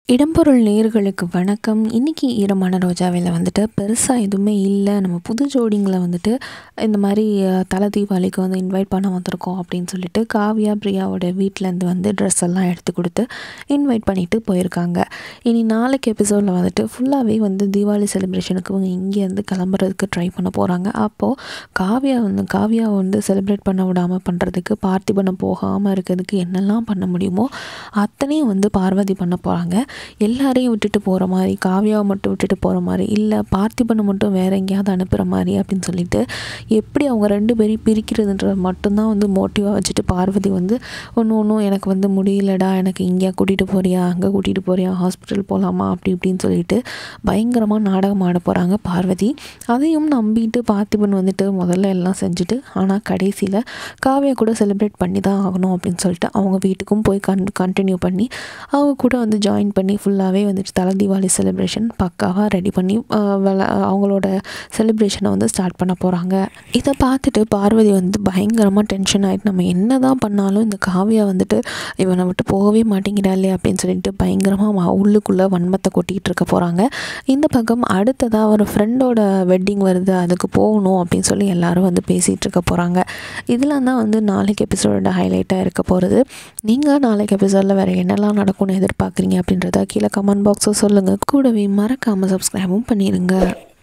இடம்பொருள் நேயர்களுக்கு வணக்கம் இன்றைக்கி ஈரமான ரோஜாவில் வந்துட்டு பெருசாக எதுவுமே இல்லை நம்ம புது ஜோடிங்களை வந்துட்டு இந்த மாதிரி அஹ், தலை தீபாவளிக்கு வந்து இன்வைட் பண்ண வந்திருக்கோம் அப்படின்னு சொல்லிட்டு காவ்யா பிரியாவோட வீட்டிலேருந்து வந்து ட்ரெஸ் எல்லாம் எடுத்து கொடுத்து இன்வைட் பண்ணிட்டு போயிருக்காங்க இனி நாளைக்கு எபிசோடில் வந்துட்டு ஃபுல்லாகவே வந்து தீபாவளி செலிப்ரேஷனுக்கு இவங்க இங்கேருந்து கிளம்புறதுக்கு ட்ரை பண்ண போகிறாங்க அப்போது காவ்யா வந்து காவ்யாவை வந்து செலிப்ரேட் பண்ண விடாமல் பண்ணுறதுக்கு பார்த்திபனம் போகாமல் இருக்கிறதுக்கு என்னெல்லாம் பண்ண முடியுமோ அத்தனையும் வந்து பார்வதி பண்ண போகிறாங்க எல்லாரையும் விட்டுட்டு போகிற மாதிரி காவ்யாவை மட்டும் விட்டுட்டு போகிற மாதிரி இல்லை பார்த்திபனை மட்டும் வேற எங்கேயாவது அனுப்புகிற மாதிரி அப்படின்னு சொல்லிட்டு எப்படி அவங்க ரெண்டு பேரையும் பிரிக்கிறதுன்றது மட்டும்தான் வந்து மோட்டிவாக வச்சுட்டு பார்வதி வந்து ஒன்று ஒன்றும் எனக்கு வந்து முடியலடா எனக்கு இங்கே கூட்டிகிட்டு போறியா அங்கே கூட்டிகிட்டு போறியா ஹாஸ்பிட்டல் போகலாமா அப்படி இப்படின்னு சொல்லிட்டு பயங்கரமாக நாடகம் ஆட போகிறாங்க பார்வதி அதையும் நம்பிட்டு பார்த்திபன் வந்துட்டு முதல்ல எல்லாம் செஞ்சுட்டு ஆனால் கடைசியில் காவ்யா கூட செலிப்ரேட் பண்ணி தான் ஆகணும் அப்படின்னு சொல்லிட்டு அவங்க வீட்டுக்கும் போய் கன் கண்டினியூ பண்ணி அவங்க கூட வந்து ஜாயின் பண்ணி ஃபுல்லாகவே வந்துட்டு தலை தீபாவளி செலிப்ரேஷன் பக்காவாக ரெடி பண்ணி ஆஹ் விளா- அவங்களோட செலிப்ரேஷனை வந்து ஸ்டார்ட் பண்ண போகிறாங்க இதை பார்த்துட்டு பார்வதி வந்து பயங்கரமாக டென்ஷன் ஆகிட்டு நம்ம என்ன தான் பண்ணாலும் இந்த காவியா வந்துட்டு இவனை விட்டு போகவே மாட்டேங்கிறாளே அப்படின்னு சொல்லிட்டு பயங்கரமாக உள்ளுக்குள்ளே வன்மத்தை கொட்டிக்கிட்டு இருக்க போகிறாங்க இந்த பக்கம் அடுத்ததாக ஒரு ஃப்ரெண்டோட வெட்டிங் வருது அதுக்கு போகணும் அப்படின்னு சொல்லி எல்லாரும் வந்து பேசிகிட்டு இருக்க போகிறாங்க இதெல்லாம் தான் வந்து நாளைக்கு எபிசோடோட ஹைலைட்டாக இருக்க போகிறது நீங்கள் நாளைக்கு எபிசோடில் வேறு என்னெல்லாம் நடக்கும்னு எதிர்பார்க்குறீங்க அப்படின்றத கீழே கமெண்ட் பாக்ஸில் சொல்லுங்கள் கூடவே மறக்காமல் சப்ஸ்கிரைபும் பண்ணிடுங்க